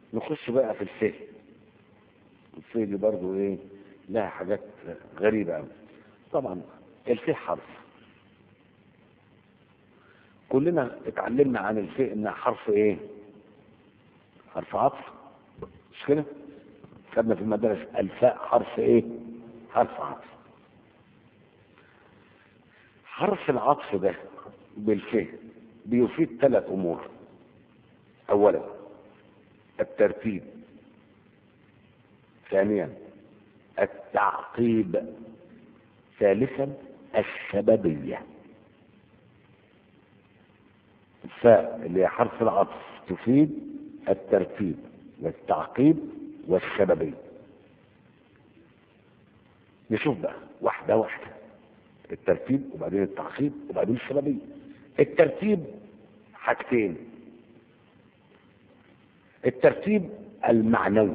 نخش بقى في الفه الفه دي برضو ايه لها حاجات غريبة قوي طبعا الفه حرف كلنا اتعلمنا عن الفه انها حرف ايه حرف عطف مش كده خدنا في المدرسة الفاء حرف ايه حرف عطف حرف العطف ده بالفه بيفيد ثلاث امور اولا الترتيب ثانيا التعقيب ثالثا السببية الفاء اللي هي حرف العطف تفيد الترتيب والتعقيب والسببية نشوف بقى واحدة واحدة الترتيب وبعدين التعقيب وبعدين السببية الترتيب حاجتين الترتيب المعنوي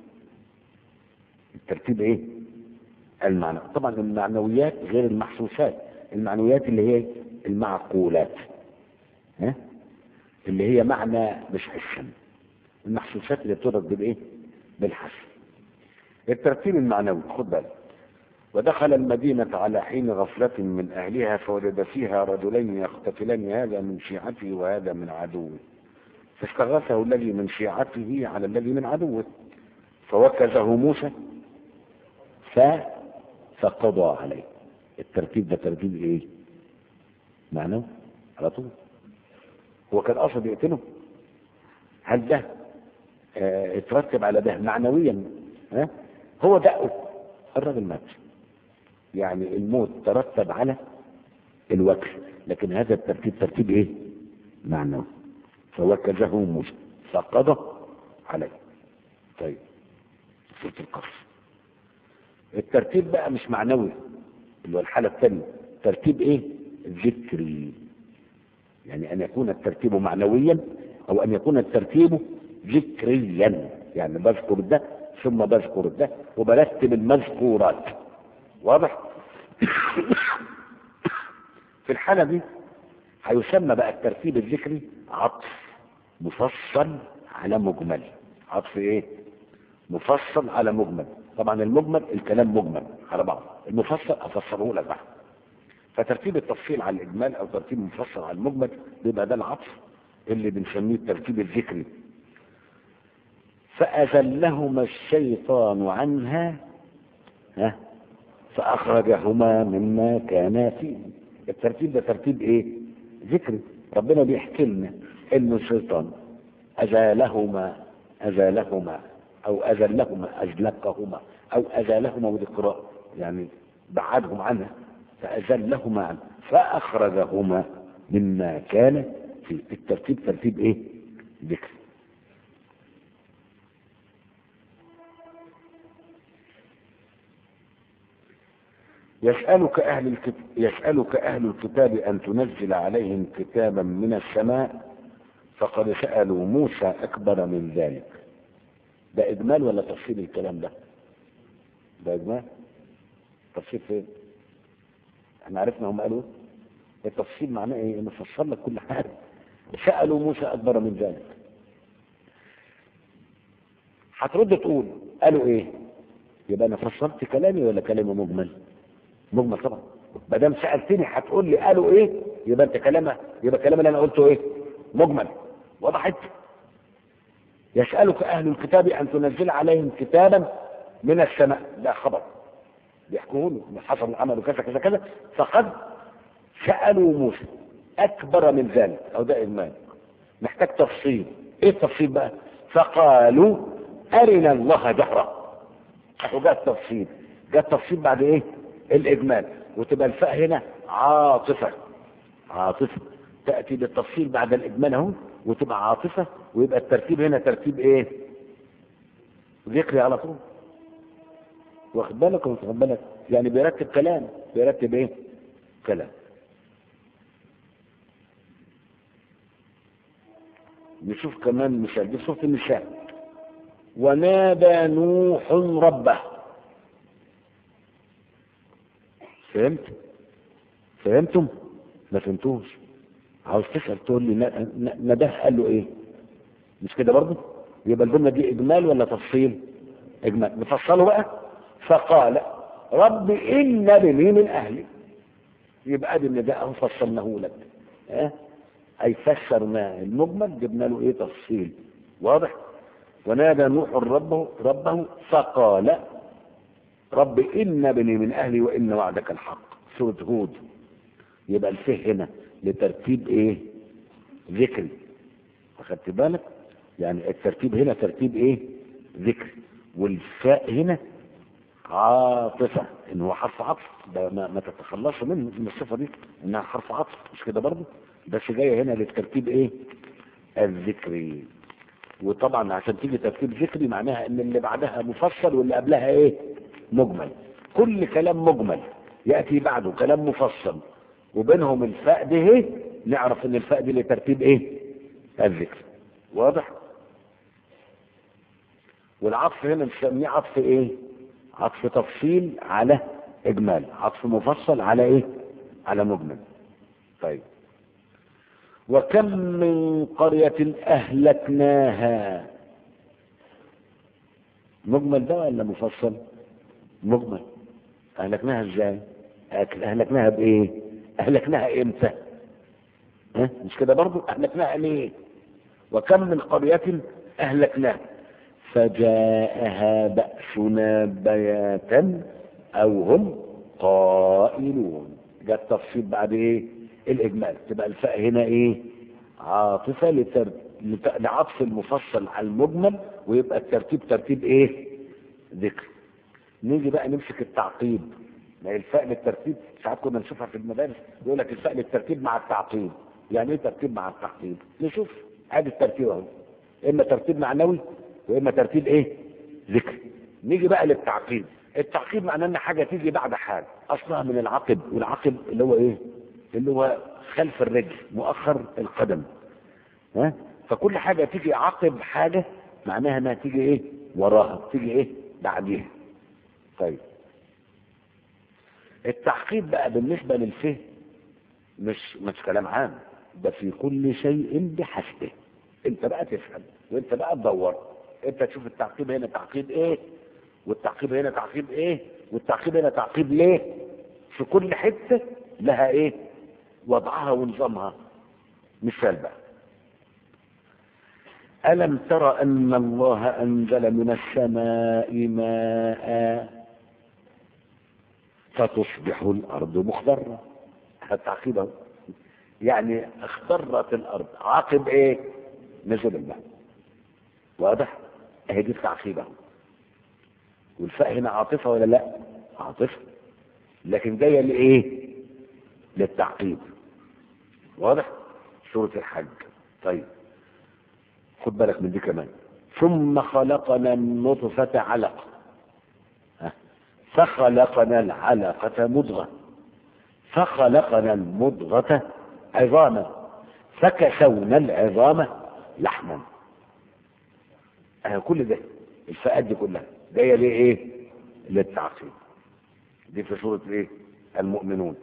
الترتيب ايه المعنوي طبعا المعنويات غير المحسوسات المعنويات اللي هي المعقولات ها اللي هي معنى مش حسا المحسوسات اللي بتدرك بالايه بالحس الترتيب المعنوي خد بالك ودخل المدينة على حين غفلة من أهلها فوجد فيها رجلين يقتتلان هذا من شيعته وهذا من عدوه فاستغاثه الذي من شيعته على الذي من عدوه فوكزه موسى ف فقضى عليه الترتيب ده ترتيب ايه معنوي على طول هو كان قصد يقتله هل ده اه اترتب على ده معنويا ها هو دقه الراجل مات يعني الموت ترتب على الوكل لكن هذا الترتيب ترتيب ايه معنوي فوكزه موسى فقضى عليه طيب سورة القصر الترتيب بقى مش معنوي اللي هو الحالة الثانية ترتيب ايه ذكري يعني ان يكون الترتيب معنويا او ان يكون الترتيب ذكريا يعني بذكر ده ثم بذكر ده وبرتب المذكورات واضح في الحالة دي هيسمى بقى الترتيب الذكري عطف مفصل على مجمل عطف ايه مفصل على مجمل طبعا المجمل الكلام مجمل على بعض المفصل افسره لك بقى فترتيب التفصيل على الاجمال او ترتيب مفصل على المجمل بيبقى ده العطف اللي بنسميه الترتيب الذكري فأذلهما الشيطان عنها ها فأخرجهما مما كانا فيه الترتيب ده ترتيب ايه ذكري ربنا بيحكي لنا انه الشيطان أزالهما أزالهما أو أزلهما أزلقهما أو أزالهما وذكراء يعني بعدهم عنها فأزلهما عنه فأخرجهما مما كان في الترتيب ترتيب إيه؟ ذكر يسألك أهل الكتاب يسألك أهل الكتاب أن تنزل عليهم كتابا من السماء فقد سألوا موسى أكبر من ذلك ده إجمال ولا تفصيل الكلام ده ده إجمال تفصيل فين احنا عرفنا هم قالوا التفصيل معناه ايه نفسر لك كل حاجة سألوا موسى أكبر من ذلك هترد تقول قالوا ايه يبقى انا فسرت كلامي ولا كلامي مجمل مجمل طبعا ما دام سالتني هتقول لي قالوا ايه يبقى انت كلامه يبقى الكلام اللي انا قلته ايه مجمل وضحت يسألك أهل الكتاب أن تنزل عليهم كتابا من السماء ده خبر بيحكوا له من حصل العمل وكذا كذا كذا فقد سألوا موسى أكبر من ذلك أو ده إجمال محتاج تفصيل إيه التفصيل بقى فقالوا أرنا الله جهرة وجاء التفصيل جاء التفصيل بعد إيه الإجمال وتبقى الفاء هنا عاطفة عاطفة تأتي بالتفصيل بعد الإجمال اهو وتبقى عاطفة ويبقى الترتيب هنا ترتيب ايه ذكري على طول واخد بالك ولا واخد بالك يعني بيرتب كلام بيرتب ايه كلام نشوف كمان مثال دي صوت النساء ونادى نوح ربه فهمت فهمتم ما فهمتوش عاوز تسأل تقول لي نداه قال له ايه مش كده برضه يبقى الجملة دي إجمال ولا تفصيل إجمال نفصله بقى فقال رب إن ابني من أهلي يبقى ادي النداء اهو فصلناه لك ها اي فسرناه المجمل جبنا له ايه تفصيل واضح ونادى نوح ربه ربه فقال رب ان ابني من اهلي وان وعدك الحق سوره هود يبقى الفه هنا لترتيب ايه ذكري اخدت بالك يعني الترتيب هنا ترتيب ايه ذكري والفاء هنا عاطفة ان هو حرف عطف ده ما, ما تتخلصش منه من الصفة دي انها حرف عطف مش كده برضه بس جاية هنا للترتيب ايه الذكري وطبعا عشان تيجي ترتيب ذكري معناها ان اللي بعدها مفصل واللي قبلها ايه مجمل كل كلام مجمل يأتي بعده كلام مفصل وبينهم الفاء دي ايه نعرف ان الفاء دي لترتيب ايه الذكر واضح والعطف هنا نسميه عطف ايه عطف تفصيل على اجمال عطف مفصل على ايه على مجمل طيب وكم من قرية اهلكناها مجمل ده ولا مفصل مجمل اهلكناها ازاي اهلكناها بايه اهلكناها امتى ها مش كده برضو اهلكناها ليه وكم من قرية اهلكناها فجاءها بأسنا بياتا أو هم قائلون جاء التفصيل بعد إيه الإجمال تبقى الفاء هنا إيه عاطفة لتر... لت... لعطف المفصل على المجمل ويبقى الترتيب ترتيب إيه ذكر نيجي بقى نمسك التعقيب ما الفاء للترتيب ساعات كنا نشوفها في المدارس يقول لك الفاء للترتيب مع التعقيب يعني ايه ترتيب مع التعقيب نشوف ادي الترتيب اهو اما ترتيب معنوي واما ترتيب ايه ذكر نيجي بقى للتعقيب التعقيب معناه ان حاجه تيجي بعد حاجه اصلها من العقب والعقب اللي هو ايه اللي هو خلف الرجل مؤخر القدم ها فكل حاجه تيجي عقب حاجه معناها انها تيجي ايه وراها تيجي ايه بعديها طيب التعقيب بقى بالنسبه للفهم مش مش كلام عام ده في كل شيء بحسبه انت بقى تفهم وانت بقى تدور انت تشوف التعقيب هنا تعقيب ايه والتعقيب هنا تعقيب ايه والتعقيب هنا تعقيب ليه في كل حته لها ايه وضعها ونظامها مثال بقى ألم تر أن الله أنزل من السماء ماء فتصبح الأرض مخضرة التعقيب اهو يعني اخضرت الأرض عاقب إيه نزل الماء واضح اهي دي التعقيب اهو والفاء هنا عاطفة ولا لا عاطفة لكن جاية لإيه للتعقيب واضح سورة الحج طيب خد بالك من دي كمان ثم خلقنا النطفة علقة ها. فخلقنا العلقة مضغة فخلقنا المضغة عظاما فكسونا العظام لحما اه كل ده الفئات دي كلها جايه ليه ايه للتعقيب دي في سوره ايه المؤمنون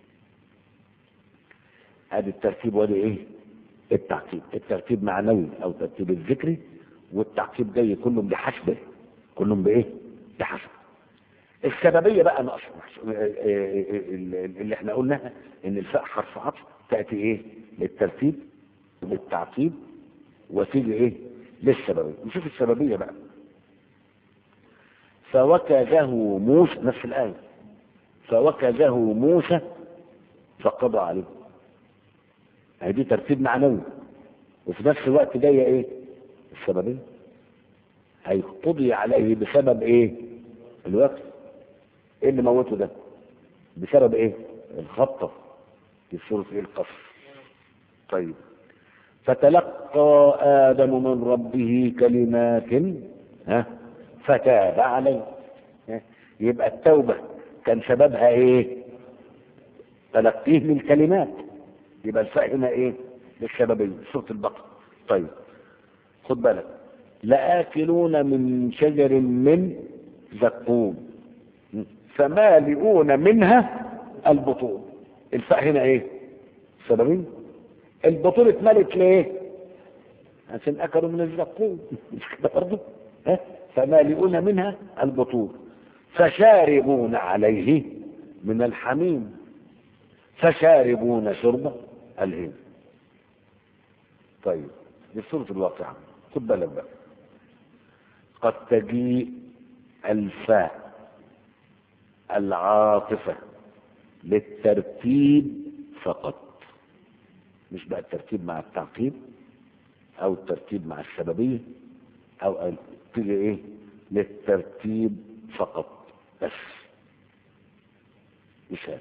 ادي الترتيب وادي ايه التعقيب الترتيب معنوي او ترتيب الذكري والتعقيب جاي كلهم بحسبه كلهم بايه بحسب السببيه بقى نقص اللي احنا قلناها ان الفاء حرف عطف تاتي ايه للترتيب للتعقيب وتيجي ايه للسببيه نشوف السببيه بقى فوكزه موسى نفس الايه فوكزه موسى فقضى عليه دي ترتيب معنوي وفي نفس الوقت جايه ايه السببيه هيقضي عليه بسبب ايه الوقت ايه اللي موته ده بسبب ايه الخطه في سوره ايه القصر طيب فتلقى آدم من ربه كلمات ها فتاب عليه ها؟ يبقى التوبة كان سببها ايه تلقيه من كلمات يبقى الفاء هنا ايه للسببية سورة البقرة طيب خد بالك لآكلون من شجر من زقوم فمالئون منها البطون الفاء هنا ايه سببية البطون اتملت ليه عشان اكلوا من الزقوم مش كده برضه ها فمالئون منها البطون فشاربون عليه من الحميم فشاربون شرب الهيم طيب دي سورة الواقعة خد بالك بقى قد تجيء الفاء العاطفة للترتيب فقط مش بقى الترتيب مع التعقيب او الترتيب مع السببية او تيجي ايه للترتيب فقط بس مثال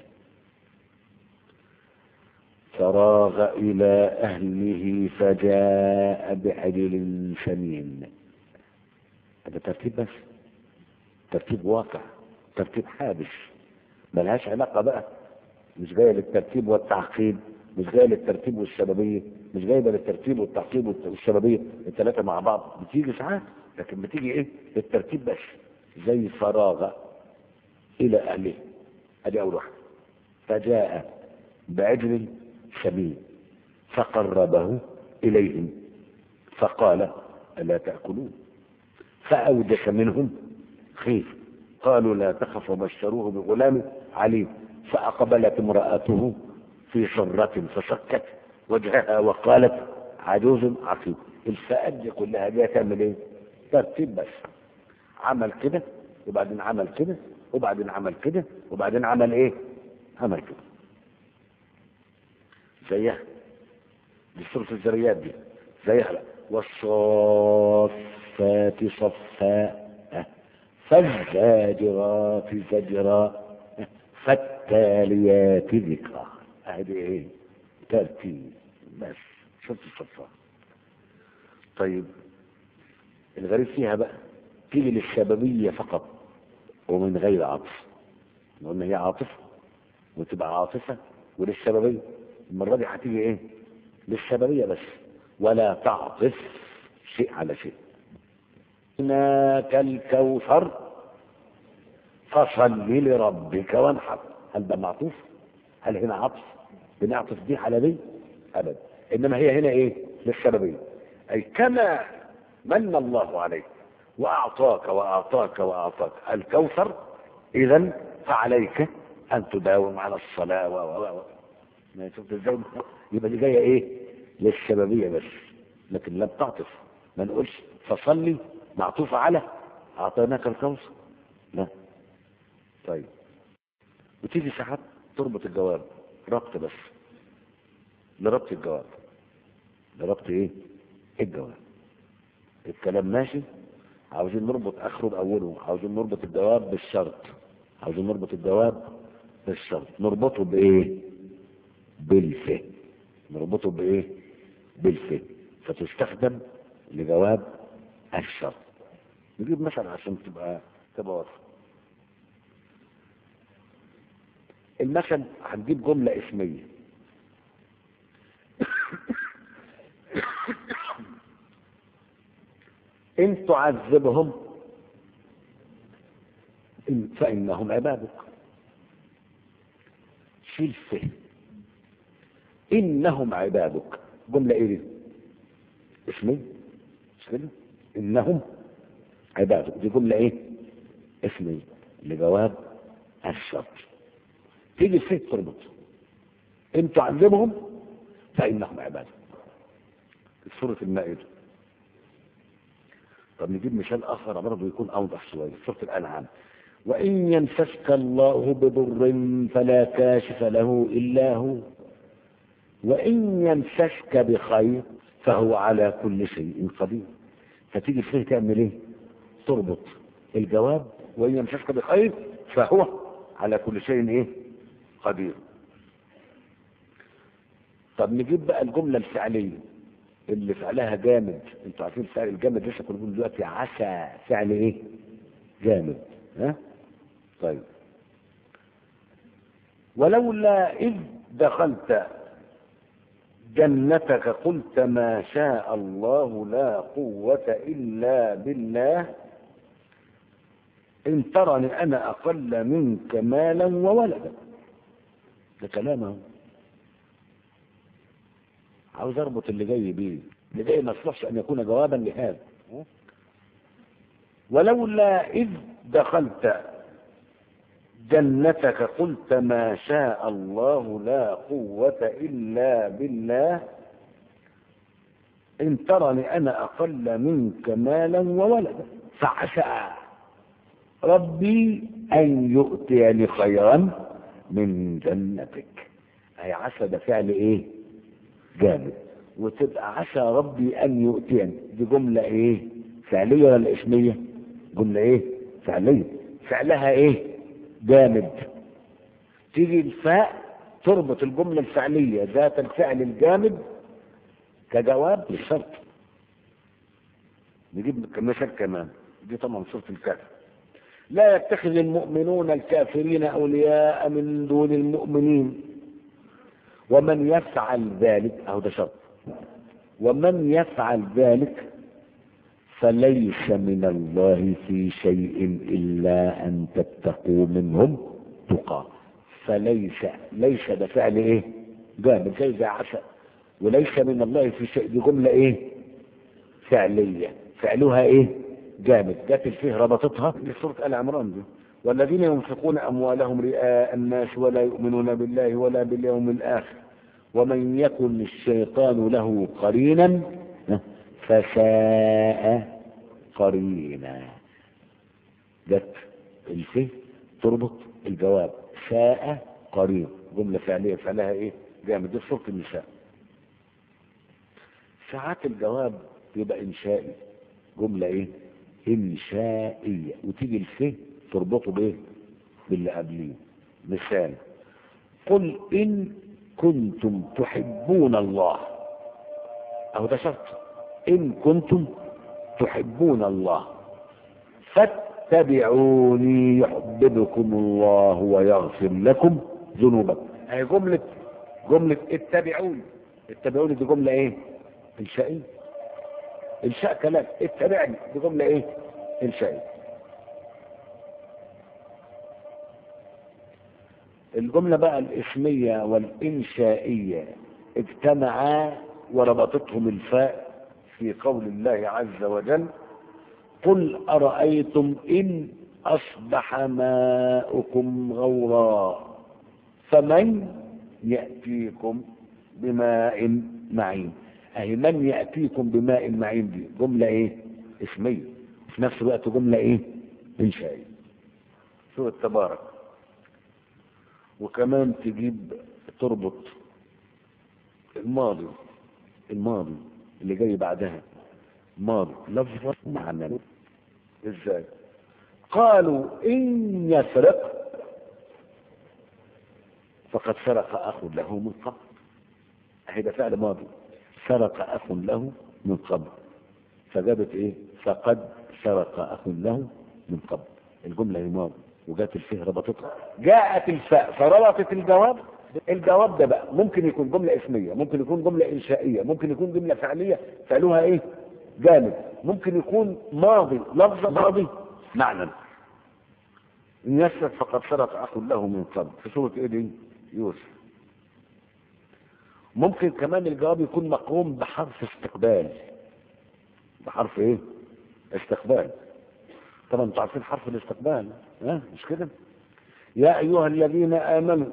فراغ إلى أهله فجاء بعجل سمين هذا ترتيب بس ترتيب واقع ترتيب حادث ملهاش علاقة بقى مش جاية للترتيب والتعقيب مش جاية للترتيب والسببية مش جايبة للترتيب والتعقيب والسببية الثلاثة مع بعض بتيجي ساعات لكن بتيجي ايه للترتيب بس زي فراغ إلى أهله ادي أول واحدة فجاء بعجل سمين فقربه إليهم فقال ألا تأكلون فأوجس منهم خيف قالوا لا تخف وبشروه بغلام عليم فأقبلت امرأته في صرة فسكت وجهها وقالت عجوز عقيم الفئات دي كلها دي تعمل ايه؟ ترتيب بس عمل كده وبعدين عمل كده وبعدين عمل كده وبعدين عمل ايه؟ عمل كده زيها دي سورة الذريات دي زيها والصافات صفا فالزاجرات زجرا فالتاليات ذكرا هذه ايه ترتيب بس شفت الصفات طيب الغريب فيها بقى تيجي للسببية فقط ومن غير عطف قلنا هي عاطفة وتبقى عاطفة وللسببية المرة دي هتيجي ايه للسببية بس ولا تعطف شيء على شيء هناك الكوثر فصل لربك وانحر هل ده معطوف هل هنا عطف بنعطف دي على دي ابدا انما هي هنا ايه للسببية اي كما من الله عليك واعطاك واعطاك واعطاك الكوثر اذا فعليك ان تداوم على الصلاة و و و ما شفت ازاي يبقى دي جايه ايه للسببيه بس لكن لم تعطف ما نقولش فصلي معطوف على اعطيناك الكوثر لا طيب وتيجي ساعات تربط الجواب ربط بس لربط الجواب لربط ايه الجواب الكلام ماشي عاوزين نربط اخره باوله عاوزين نربط الجواب بالشرط عاوزين نربط الجواب بالشرط نربطه بايه بالف نربطه بايه بالف فتستخدم لجواب الشرط نجيب مثلا عشان تبقى تبقى واضحه المثل هنجيب جملة اسمية إن تعذبهم إن- فإنهم عبادك شيل فهم إنهم عبادك جملة إيه دي؟ اسمية مش كده؟ إنهم عبادك دي جملة إيه؟ اسمية لجواب الشرط تيجي فيه تربط إن تعذبهم فإنهم عبادك في سورة المائدة طب نجيب مثال آخر برضه يكون أوضح شوية سورة الأنعام وإن يمسسك الله بضر فلا كاشف له إلا هو وإن يمسسك بخير فهو على كل شيء قدير فتيجي فيه تعمل ايه تربط الجواب وإن يمسسك بخير فهو على كل شيء ايه قدير طب نجيب بقى الجملة الفعلية اللي فعلها جامد انتوا عارفين فعل الجامد لسه كنا بنقول دلوقتي عسى فعل ايه جامد ها طيب ولولا إذ دخلت جنتك قلت ما شاء الله لا قوة إلا بالله إن ترني أنا أقل منك مالا وولدا ده كلامه عاوز اربط اللي جاي بيه لذلك ما يصلحش ان يكون جوابا لهذا ولولا اذ دخلت جنتك قلت ما شاء الله لا قوة إلا بالله إن ترني أنا أقل منك مالا وولدا فعسى ربي أن يؤتيني خيرا من جنتك أي عسى ده فعل إيه جامد وتبقى عسى ربي أن يؤتيني دي جملة إيه فعلية ولا اسمية جملة إيه فعلية فعلها إيه جامد تيجي الفاء تربط الجملة الفعلية ذات الفعل الجامد كجواب للشرط نجيب مثال كمان دي طبعا سورة الكافر لا يتخذ المؤمنون الكافرين أولياء من دون المؤمنين ومن يفعل ذلك أهو ده شرط ومن يفعل ذلك فليس من الله في شيء إلا أن تتقوا منهم تقى فليس ليس ده فعل إيه جامد زي زي عسى وليس من الله في شيء دي جملة إيه فعلية فعلها إيه جامد جت الفيه ربطتها لسورة آل عمران دي والذين ينفقون أموالهم رئاء الناس ولا يؤمنون بالله ولا باليوم الآخر ومن يكن الشيطان له قرينا فساء قرينا جت الفه تربط الجواب ساء قرين جملة فعلية فعلها ايه جامد دي صورة النساء ساعات الجواب يبقى انشائي جملة ايه انشائية وتيجي الفه تربطه بايه باللي قبليه مثال قل ان كنتم تحبون الله اهو ده شرط ان كنتم تحبون الله فاتبعوني يحببكم الله ويغفر لكم ذنوبكم هي جملة جملة اتبعوني اتبعوني دي جملة ايه انشائية انشاء كلام اتبعني دي جملة ايه انشائية الجملة بقى الاسمية والانشائية اجتمعا وربطتهم الفاء في قول الله عز وجل قل أرأيتم إن أصبح ماؤكم غورا فمن يأتيكم بماء معين أهي من يأتيكم بماء معين دي جملة إيه اسمية في نفس الوقت جملة إيه إنشائية سورة تبارك وكمان تجيب تربط الماضي الماضي اللي جاي بعدها ماضي لفظة معنى ازاي قالوا ان يسرق فقد سرق اخ له من قبل هيدا فعل ماضي سرق اخ له من قبل فجابت ايه فقد سرق اخ له من قبل الجمله هي ماضي وجات الفه ربطتها جاءت الفاء فربطت الجواب الجواب ده بقى ممكن يكون جملة اسمية ممكن يكون جملة انشائية ممكن يكون جملة فعلية فعلوها ايه جامد ممكن يكون ماضي لفظ ماضي معنى ان يسرق فقد سرق اخ له من قبل في سورة ايه دي يوسف ممكن كمان الجواب يكون مقروم بحرف استقبال بحرف ايه استقبال طبعا انتوا عارفين حرف الاستقبال ها مش كده يا ايها الذين امنوا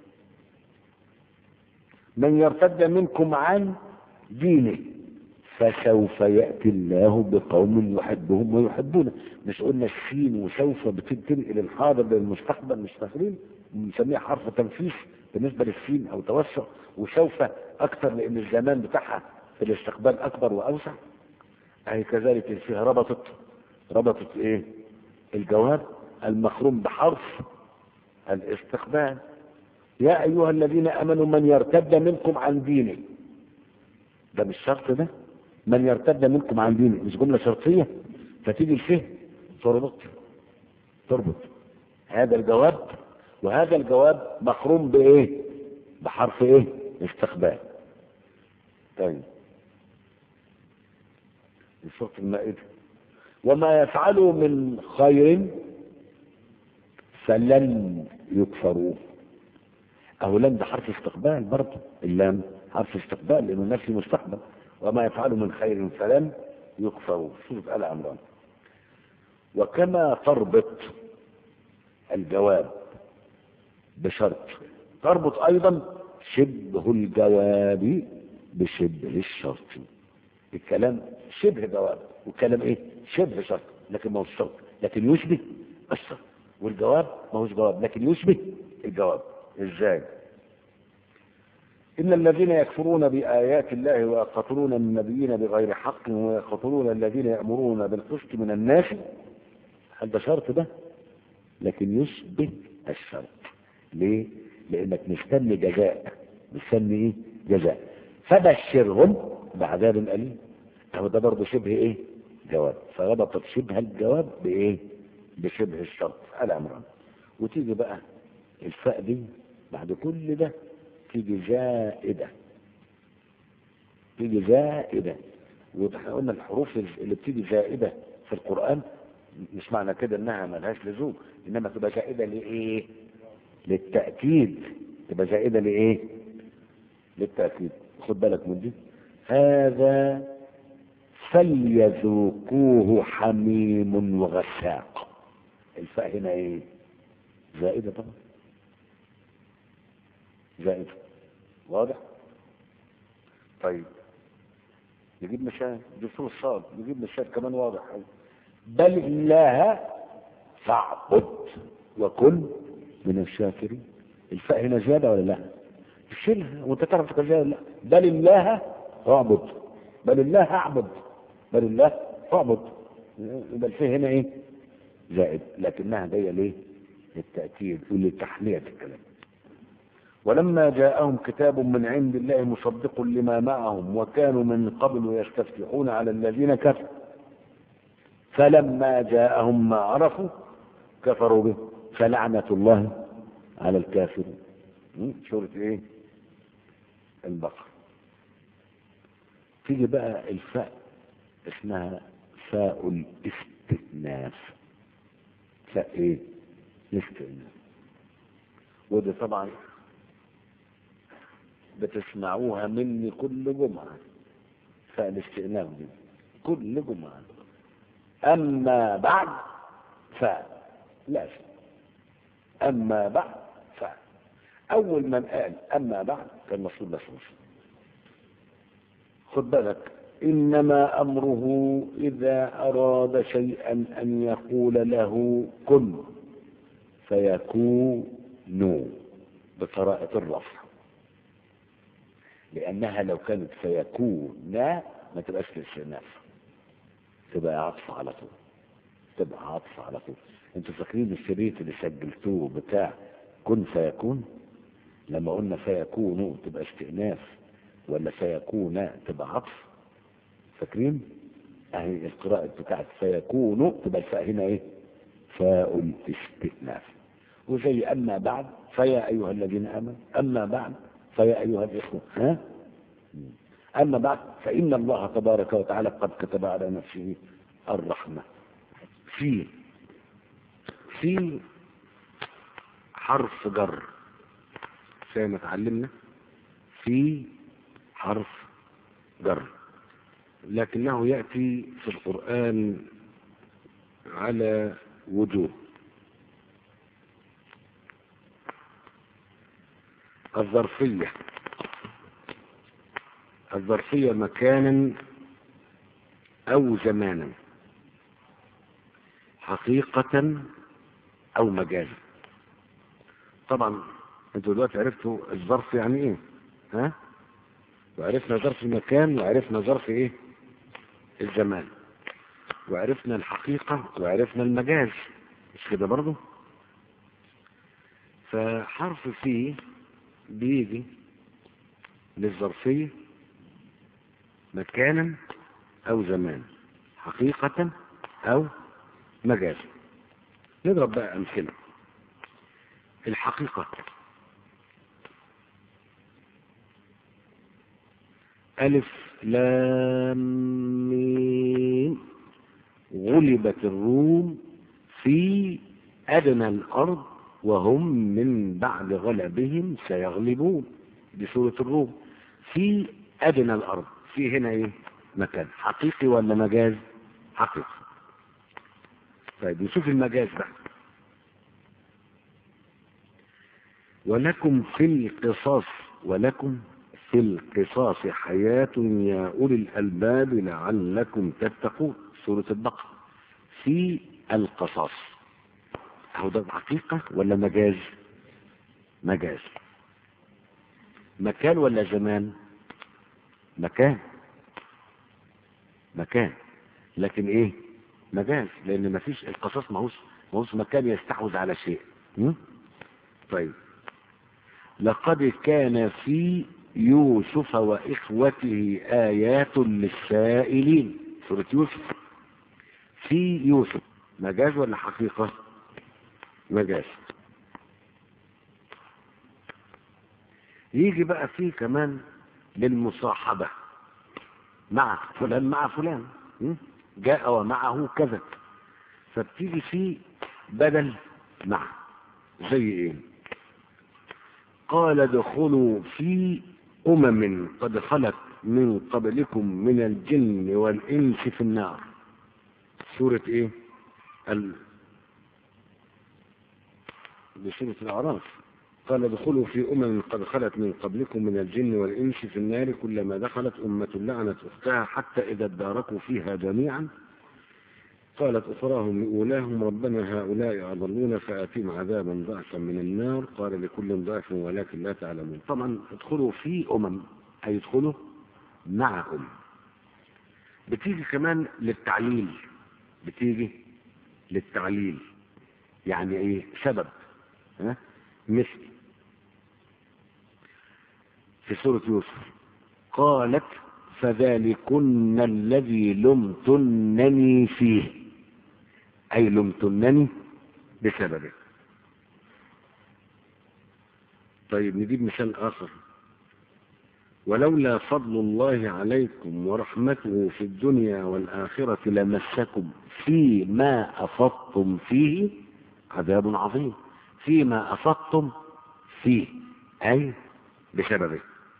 من يرتد منكم عن دينه فسوف يأتي الله بقوم يحبهم ويحبونه مش قلنا السين وسوف بتنقل الحاضر للمستقبل مش فاكرين بنسميها حرف تنفيذ بالنسبة للسين او توسع وسوف اكثر لان الزمان بتاعها في الاستقبال اكبر واوسع اهي كذلك فيها ربطت ربطت ايه الجواب المخروم بحرف الاستقبال يا أيها الذين أمنوا من يرتد منكم عن دينه ده مش شرط ده من يرتد منكم عن دينه مش جملة شرطية فتيجي الفهم تربط تربط هذا الجواب وهذا الجواب مخروم بإيه بحرف إيه استقبال طيب سورة المائدة وما يفعلوا من خير فلن يكفروه أو لن ده حرف استقبال برضه اللام حرف استقبال لأنه نفي مستقبل وما يفعلوا من خير فلن يكفروا سورة آل عمران وكما تربط الجواب بشرط تربط أيضا شبه الجواب بشبه الشرط الكلام شبه جواب والكلام ايه شبه شرط لكن ما هو الشرط لكن يشبه الشرط والجواب ما هوش جواب لكن يشبه الجواب ازاي إن الذين يكفرون بآيات الله ويقتلون النبيين بغير حق ويقتلون الذين يأمرون بالقسط من الناس هل ده شرط ده لكن يشبه الشرط ليه لانك مستني جزاء مستني ايه جزاء فبشرهم بعذاب اليم اهو ده برضه شبه ايه جواب فربطت شبه الجواب بايه بشبه الشرط الامران وتيجي بقى الفاء دي بعد كل ده تيجي زائده تيجي زائده واحنا قلنا الحروف اللي بتيجي زائده في القران مش معنى كده انها ملهاش لزوم انما تبقى زائده لايه للتاكيد تبقى زائده لايه للتاكيد خد بالك من دي هذا فليذوقوه حميم وغساق الفاء هنا ايه زائده طبعا زائده واضح طيب نجيب مشاهد دستور الصاد نجيب مشاهد كمان واضح بل الله فاعبد وكن من الشاكرين الفاء هنا زياده ولا لا تشيلها وانت تعرف تقول زياده لا بل الله اعبد بل الله اعبد بل الله اعبد يبقى الفاء هنا ايه زائد لكنها جايه ليه للتاكيد ولتحليه الكلام ولما جاءهم كتاب من عند الله مصدق لما معهم وكانوا من قبل يستفتحون على الذين كفروا فلما جاءهم ما عرفوا كفروا به فلعنة الله على الكافرين سورة ايه البقرة تيجي بقى الفاء اسمها فاء الاستئناف فاء ايه الاستئناف ودي طبعا بتسمعوها مني كل جمعة فاء الاستئناف دي كل جمعة أما بعد فاء لا شيء أما بعد فاء أول من قال أما بعد كان المفروض بس مسلم خد بالك إنما أمره إذا أراد شيئا أن يقول له كن فيكون بقراءة الرفع لأنها لو كانت فيكون ما تبقاش في الاستئناف تبقى عطف على طول تبقى عطف على طول انتوا فاكرين الشريط اللي سجلتوه بتاع كن فيكون لما قلنا فيكون تبقى استئناف ولا فيكون تبقى عطف فاكرين اهي القراءة بتاعت فيكون تبقى الفاء هنا ايه فاء الاستئناف وزي اما بعد فيا ايها الذين امنوا اما بعد فيا ايها الاخوه ها اما بعد فان الله تبارك وتعالى قد كتب على نفسه الرحمه في في حرف جر زي ما اتعلمنا في حرف جر لكنه يأتي في القرآن على وجوه الظرفية الظرفية مكانا أو زمانا حقيقة أو مجازا طبعا انتوا دلوقتي عرفتوا الظرف يعني ايه ها وعرفنا ظرف المكان وعرفنا ظرف ايه الزمان وعرفنا الحقيقة وعرفنا المجاز مش كده برضو فحرف فيه بيجي للظرفية مكانا او زمان حقيقة او مجازا نضرب بقى امثلة الحقيقة ألف لام ميم غلبت الروم في أدنى الأرض وهم من بعد غلبهم سيغلبون دي سورة الروم في أدنى الأرض في هنا ايه مكان حقيقي ولا مجاز حقيقي طيب نشوف المجاز بقى ولكم في القصاص ولكم في القصاص حياة يا أولي الألباب لعلكم تتقون سورة البقرة في القصاص هو ده حقيقة ولا مجاز مجاز مكان ولا زمان مكان مكان لكن ايه مجاز لان مفيش القصاص ماهوش ماهوش مكان يستحوذ على شيء م? طيب لقد كان في يوسف واخوته ايات للسائلين سوره يوسف في يوسف مجاز ولا حقيقه مجاز يجي بقى فيه كمان للمصاحبة مع فلان مع فلان م? جاء ومعه كذا فبتيجي فيه بدل مع زي ايه قال ادخلوا في أمم قد خلت من قبلكم من الجن والإنس في النار سورة ايه ال... بسورة الأعراف قال ادخلوا في أمم قد خلت من قبلكم من الجن والإنس في النار كلما دخلت أمة لعنت أختها حتى إذا اداركوا فيها جميعا قالت أخراهم لأولاهم ربنا هؤلاء أضلونا فآتهم عذابا ضعفا من النار قال لكل ضعف ولكن لا تعلمون طبعا ادخلوا في أمم أي ادخلوا مع أمم بتيجي كمان للتعليل بتيجي للتعليل يعني ايه سبب ها مثل في سورة يوسف قالت فذلكن الذي لمتنني فيه أي لمتنني بسببه طيب نجيب مثال آخر ولولا فضل الله عليكم ورحمته في الدنيا والآخرة لمسكم فيما أفضتم فيه عذاب عظيم فيما أفضتم فيه أي بسببه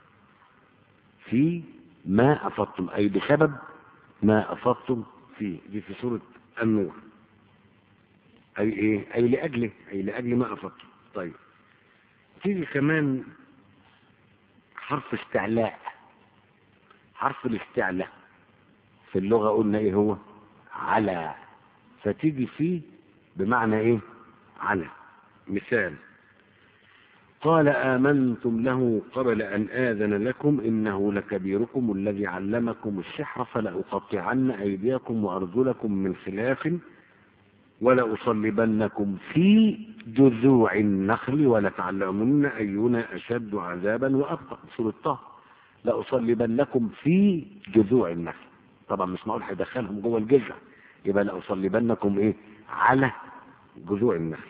في ما أفضتم أي بسبب ما أفضتم فيه دي في سورة النور أي إيه أي لأجله أي لأجل ما أفضتم طيب تيجي كمان حرف استعلاء حرف الاستعلاء في اللغة قلنا ايه هو على فتيجي فيه بمعنى ايه على مثال قال آمنتم له قبل أن آذن لكم إنه لكبيركم الذي علمكم السحر فلأقطعن أيديكم وأرجلكم من خلاف ولأصلبنكم في جذوع النخل ولتعلمن أينا أشد عذابا وأبقى سورة طه لأصلبنكم في جذوع النخل طبعا مش معقول هيدخلهم جوه الجذع يبقى لأصلبنكم إيه على جذوع النخل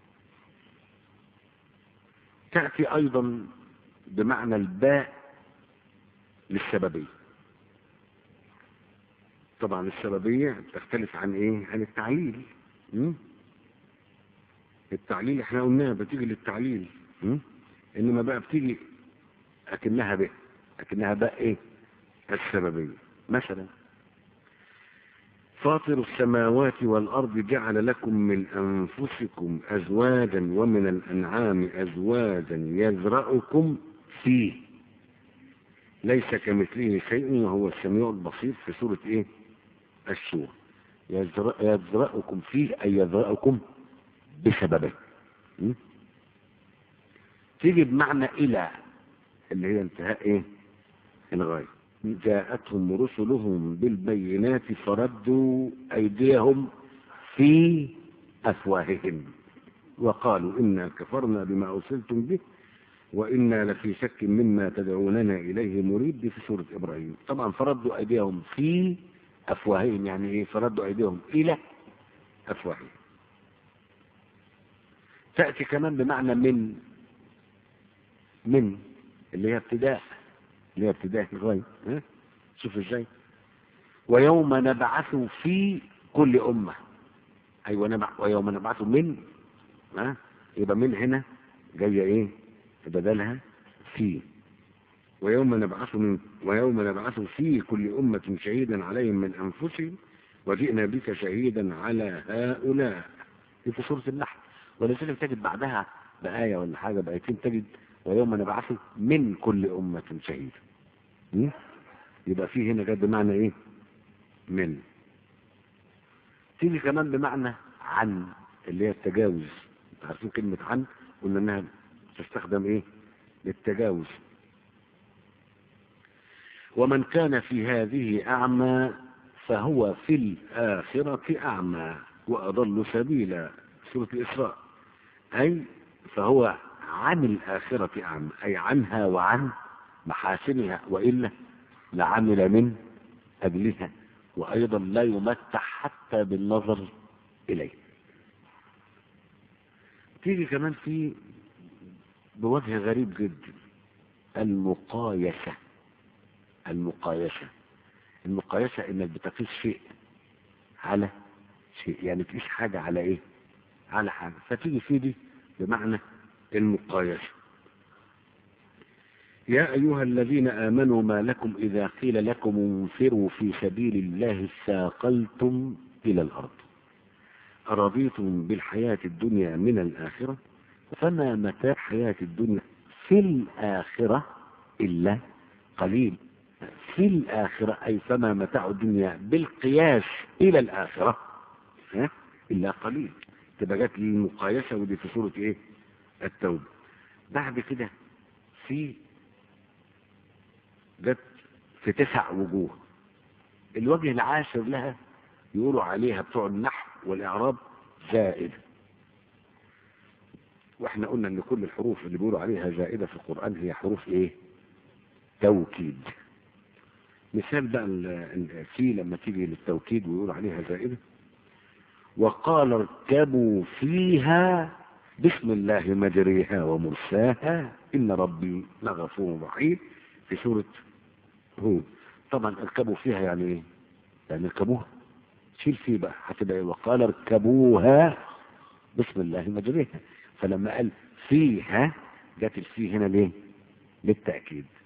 تأتي أيضا بمعنى الباء للسببية طبعا السببية تختلف عن ايه عن التعليل م? التعليل احنا قلناها بتيجي للتعليل م? انما بقى بتيجي اكنها باء اكنها باء ايه السببية مثلا فاطر السماوات والأرض جعل لكم من أنفسكم أزواجا ومن الأنعام أزواجا يزرعكم فيه ليس كمثله شيء وهو السميع البصير في سورة إيه الشور يزرع يزرعكم فيه أي يزرعكم بسببه م? تيجي بمعنى إلى اللي هي انتهاء إيه الغاية جاءتهم رسلهم بالبينات فردوا أيديهم في أفواههم وقالوا إنا كفرنا بما أرسلتم به وإنا لفي شك مما تدعوننا إليه مريب دي في سورة إبراهيم طبعا فردوا أيديهم في أفواههم يعني إيه فردوا أيديهم إلى أفواههم تأتي كمان بمعنى من من اللي هي ابتداء اللي هي ابتداء الغاية ها؟ شوف ازاي ويوم نبعث في كل أمة أيوة نبع ويوم نبعث من ها يبقى من هنا جاية ايه بدلها في ويوم نبعث من ويوم نبعث في كل أمة شهيدا عليهم من أنفسهم وجئنا بك شهيدا على هؤلاء دي في سورة النحل ولذلك تجد بعدها بآية ولا حاجة بآيتين تجد ويوم نبعث من كل أمة شهيدا م? يبقى فيه هنا جد بمعنى ايه من تيجي كمان بمعنى عن اللي هي التجاوز عارفين كلمة عن قلنا انها تستخدم ايه للتجاوز ومن كان في هذه أعمى فهو في الآخرة أعمى وأضل سبيلا سورة الإسراء أي فهو عن الآخرة أعمى أي عنها وعن محاسنها وإلا لعمل من أجلها وأيضا لا يمتع حتى بالنظر إليه تيجي كمان في بوجه غريب جدا المقايسة المقايسة المقايسة انك بتقيس شيء على شيء يعني تقيس حاجة على ايه على حاجة فتيجي في دي بمعنى المقايسة يا أيها الذين آمنوا ما لكم إذا قيل لكم انفروا في سبيل الله ساقلتم إلى الأرض أرضيتم بالحياة الدنيا من الآخرة فما متاع حياة الدنيا في الآخرة إلا قليل في الآخرة أي فما متاع الدنيا بالقياس إلى الآخرة ها؟ إلا قليل تبقى جت للمقايسة ودي في سورة إيه التوبة بعد كده في جت في تسع وجوه الوجه العاشر لها يقولوا عليها بتوع النحو والإعراب زائدة واحنا قلنا ان كل الحروف اللي بيقولوا عليها زائدة في القرآن هي حروف ايه توكيد مثال بقى في لما تيجي للتوكيد ويقول عليها زائدة وقال اركبوا فيها بسم الله مجريها ومرساها إن ربي لغفور رحيم في سورة هود طبعا اركبوا فيها يعني ايه يعني اركبوها شيل فيه بقى هتبقى وقال اركبوها بسم الله مجريها فلما قال فيها جت الفي هنا ليه للتأكيد